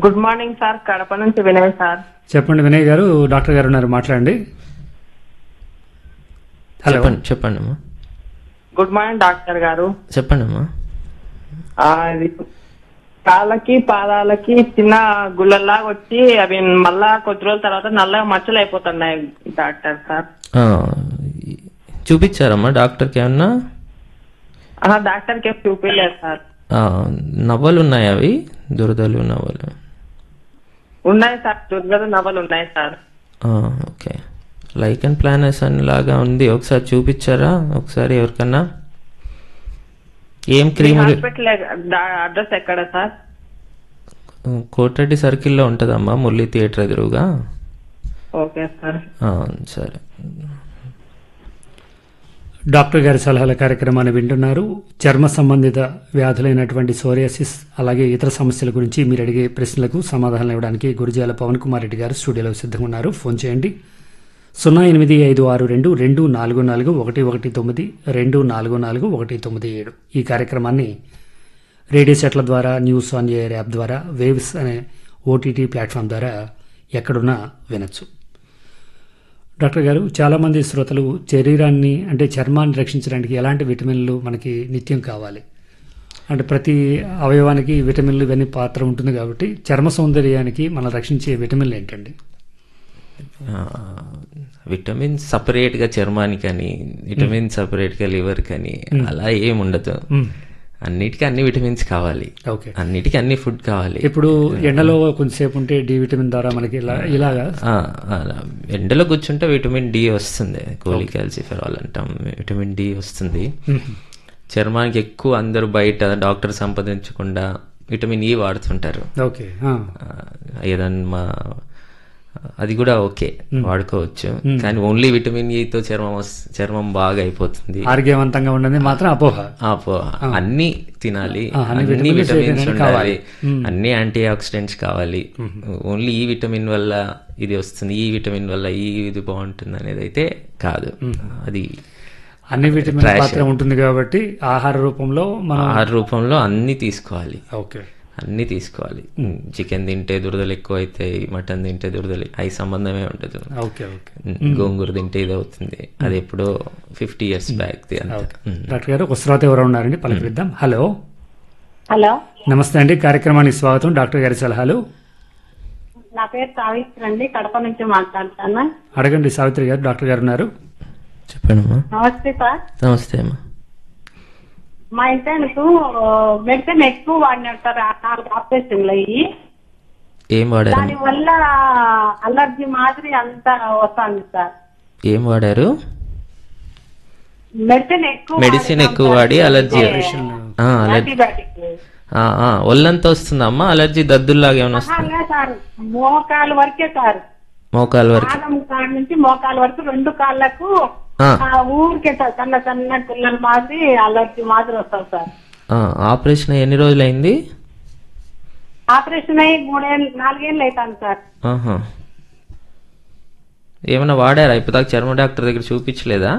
Good morning sir Kadapa నుంచి Vinay sir చెప్పండి వినయ్ గారు డాక్టర్ గారు ఉన్నారు మాట్లాడండి హలో చెప్పండి చెప్పండి అమ్మా గుడ్ మార్నింగ్ డాక్టర్ గారు చెప్పండి అమ్మా ఆ, ఇది కాళ్ళకి పాదాలకి చిన్న గుళ్ళల్లాగా వచ్చి అవి మళ్ళా కొద్ది రోజుల తర్వాత నల్లగా మచ్చలు అయిపోతున్నాయి డాక్టర్ సార్ ఆ, చూపించారమ్మా డాక్టర్కి ఏమన్నా ఆహా, డాక్టర్కి ఏం చూపించలేదు సార్ ఆ, నవ్వలు ఉన్నాయి అవి దురదలు నవ్వలు ఉన్నాయి సార్ దుర్గద నవలు ఉన్నాయి సార్ ఆ, ఓకే లైక్ అండ్ ప్లానర్స్ అని లాగా ఉంది ఒకసారి చూపించారా ఒకసారి ఎవరికన్నా ఏం క్రీమ్ హాస్పిటల్ అడ్రస్ ఎక్కడ సార్ కోటరెడ్డి సర్కిల్లో ఉంటుందమ్మా మురళీ థియేటర్ ఎదురుగా ఓకే సార్ ఆ, సరే డాక్టర్ గారి సలహాల కార్యక్రమాన్ని వింటున్నారు చర్మ సంబంధిత వ్యాధులైనటువంటి సోరియాసిస్ అలాగే ఇతర సమస్యల గురించి మీరు అడిగే ప్రశ్నలకు సమాధానం ఇవ్వడానికి గురుజాల పవన్ కుమార్ రెడ్డి గారు స్టూడియోలో సిద్ధంగా ఉన్నారు ఫోన్ చేయండి సున్నా ఎనిమిది ఐదు ఆరు రెండు రెండు నాలుగు నాలుగు ఒకటి ఒకటి తొమ్మిది రెండు నాలుగు నాలుగు ఒకటి తొమ్మిది ఏడు ఈ కార్యక్రమాన్ని రేడియో సెట్ల ద్వారా న్యూస్ ఆన్ ఎయిర్ యాప్ ద్వారా వేవ్స్ అనే ఓటీటీ ప్లాట్ఫామ్ ద్వారా ఎక్కడున్నా వినొచ్చు డాక్టర్ గారు చాలామంది శ్రోతలు శరీరాన్ని అంటే చర్మాన్ని రక్షించడానికి ఎలాంటి విటమిన్లు మనకి నిత్యం కావాలి అంటే ప్రతి అవయవానికి విటమిన్లు ఇవన్నీ పాత్ర ఉంటుంది కాబట్టి చర్మ సౌందర్యానికి మనం రక్షించే విటమిన్లు ఏంటండి ఆ, విటమిన్ సపరేట్గా చర్మానికి అని విటమిన్ సపరేట్గా లివర్ కానీ అలా ఏం ఉండదు మ్మ్. అన్నిటికీ అన్ని విటమిన్స్ కావాలి ఓకే అన్నిటికీ అన్ని ఫుడ్ కావాలి ఇప్పుడు ఎండలో కొంతసేపు ఉంటే డి విటమిన్ ద్వారా మనకి ఇలా ఇలాగా ఆ, అలా ఎండలో కూర్చుంటే విటమిన్ డి వస్తుంది కోలికాల్సిఫెరాల్ అంటాం విటమిన్ డి వస్తుంది చర్మానికి ఎక్కువ అందరూ బయట డాక్టర్ సంపాదించకుండా విటమిన్ ఈ వాడుతుంటారు ఓకే ఆ. ఆ, ఏదన్నా మా- అది కూడా ఓకే వాడుకోవచ్చు కానీ ఓన్లీ విటమిన్ ఈతో చర్మం వస్- చర్మం బాగా అయిపోతుంది ఆరోగ్యవంతంగా ఉండదు మాత్రం అపోహ ఆ, పో- అన్ని తినాలి ఆ, అన్ని అన్ని vitamins విటమిన్స్ ఏదైనా ఉండాలి అన్ని యాంటీ ఆక్సిడెంట్స్ కావాలి ఓన్లీ ఈ విటమిన్ వల్ల ఇది వస్తుంది ఈ విటమిన్ వల్ల ఈ ఇది బాగుంటుంది అనేది అయితే కాదు అది అన్ని విటమిన్ పాత్ర ఉంటుంది కాబట్టి ఆహార రూపంలో మనం ఆహార రూపంలో అన్ని తీసుకోవాలి ఓకే అన్ని తీసుకోవాలి చికెన్ తింటే దురదలు ఎక్కువ అవుతాయి మటన్ తింటే దురదలు అవి సంబంధమే ఉండదు ఓకే ఓకే గోంగూర తింటే ఇది అవుతుంది అది ఎప్పుడో ఫిఫ్టీ ఇయర్స్ బ్యాక్ డాక్టర్ గారు ఒక శ్రోత ఎవరో ఉన్నారండి పలకరిద్దాం హలో హలో నమస్తే అండి కార్యక్రమానికి స్వాగతం డాక్టర్ గారి సలహాలు నా పేరు సావిత్రి అండి కడప నుంచి మాట్లాడుతాను అడగండి సావిత్రి గారు డాక్టర్ గారు ఉన్నారు చెప్పండమ్మా నమస్తే సార్ నమస్తే అమ్మా మా ఇంటర్కు మెడిసిన్ ఎక్కువ వాడినారు సార్ ఆ నాలుగు ఆపరేషన్లు అయ్యి ఏం వాడారు దాని వల్ల అలర్జీ మాదిరి అంతా వస్తుంది సార్ ఏం వాడారు మెడిసిన్ ఎక్కువ మెడిసిన్ ఎక్కువ వాడి అలర్జీ ఆ, అలర్జీ యాంటీబయాటిక్ ఆ, ఆ, ఒళ్ళంతా వస్తుందమ్మా అలర్జీ దద్దుల్లాగా ఏమైనా వస్తుంది సార్ మోకాలు వరకే సార్ మోకాలు వరకు పాదం కాడ నుంచి మోకాలు వరకు రెండు కాళ్ళకు ఆ, ఆ, ఊరికే సార్ సన్న సన్న పిల్లల మాదిరి అలర్జీ మాదిరి వస్తుంది సార్ ఆ, ఆపరేషన్ ఎన్ని రోజులు అయింది ఆపరేషన్ అయ్యి మూడేళ్ళు నాలుగేళ్ళు అవుతాను సార్ ఆహా ఏమైనా వాడారా ఇప్పటిదాకా చర్మ డాక్టర్ దగ్గర చూపించలేదా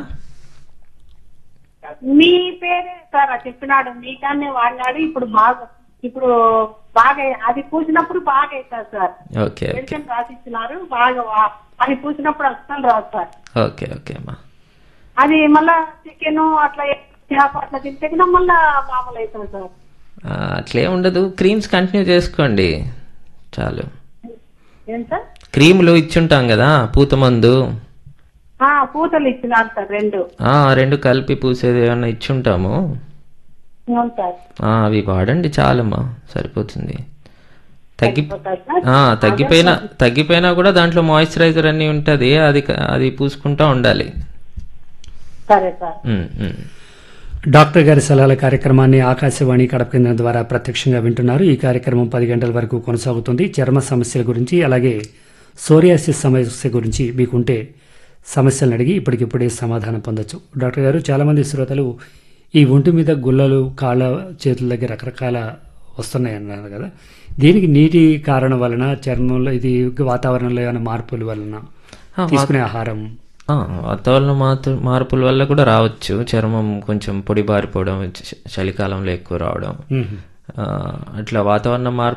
మీ పేరే సార్ అది చెప్పినాడు మీకన్నే వాడినాడు ఇప్పుడు బాగా ఇప్పుడు బాగా అది పూసినప్పుడు బాగా అవుతారు సార్ ఓకే ఓకే మెడిసిన్ రాసిచ్చినారు బాగా వా- అది పూసినప్పుడు అస్సలు రాదు సార్ ఓకే ఓకే అమ్మా అది మళ్ళా చికెన్ అట్లా చేప అట్లా తింటే కూడా మళ్ళా మామూలు అవుతుంది సార్ ఆ, అట్లే ఉండదు క్రీమ్స్ కంటిన్యూ చేసుకోండి చాలు ఏం సార్ క్రీములు ఇచ్చుంటాం కదా పూత మందు ఆ, పూతలు ఇచ్చినారు సార్ రెండు ఆ, రెండు కలిపి పూసేది ఏమన్నా ఇచ్చుంటాము అవును సార్ ఆ, అవి వాడండి చాలమ్మా సరిపోతుంది తగ్గి పోతాయి సార్ ఆ, తగ్గిపోయినా తగ్గిపోయినా కూడా దాంట్లో మాయిశ్చరైజర్ అన్ని ఉంటుంది అది క- అది పూసుకుంటా ఉండాలి సరే సార్ ఉమ్, ఉమ్. డాక్టర్ గారి సలహాల కార్యక్రమాన్ని ఆకాశవాణి కడప కేంద్రం ద్వారా ప్రత్యక్షంగా వింటున్నారు ఈ కార్యక్రమం పది గంటల వరకు కొనసాగుతుంది చర్మ సమస్యల గురించి అలాగే సోరియాసిస్ సమస్య గురించి మీకుంటే సమస్యలను అడిగి ఇప్పటికిప్పుడే సమాధానం పొందొచ్చు డాక్టర్ గారు చాలామంది శ్రోతలు ఈ ఒంటి మీద గుల్లలు కాళ్ళ చేతుల దగ్గర రకరకాల వస్తున్నాయి అన్నారు కదా దీనికి నీటి కారణం వలన చర్మంలో ఇది వాతావరణంలో ఏమైనా మార్పుల వలన ఆ, తీసుకునే ఆహారం ఆ, వాతావరణ మార్పు మార్పుల వల్ల కూడా రావచ్చు చర్మం కొంచెం పొడిబారిపోవడం చ- చలికాలంలో ఎక్కువ రావడం మ్మ్. ఆ, అట్లా వాతావరణ మార్పు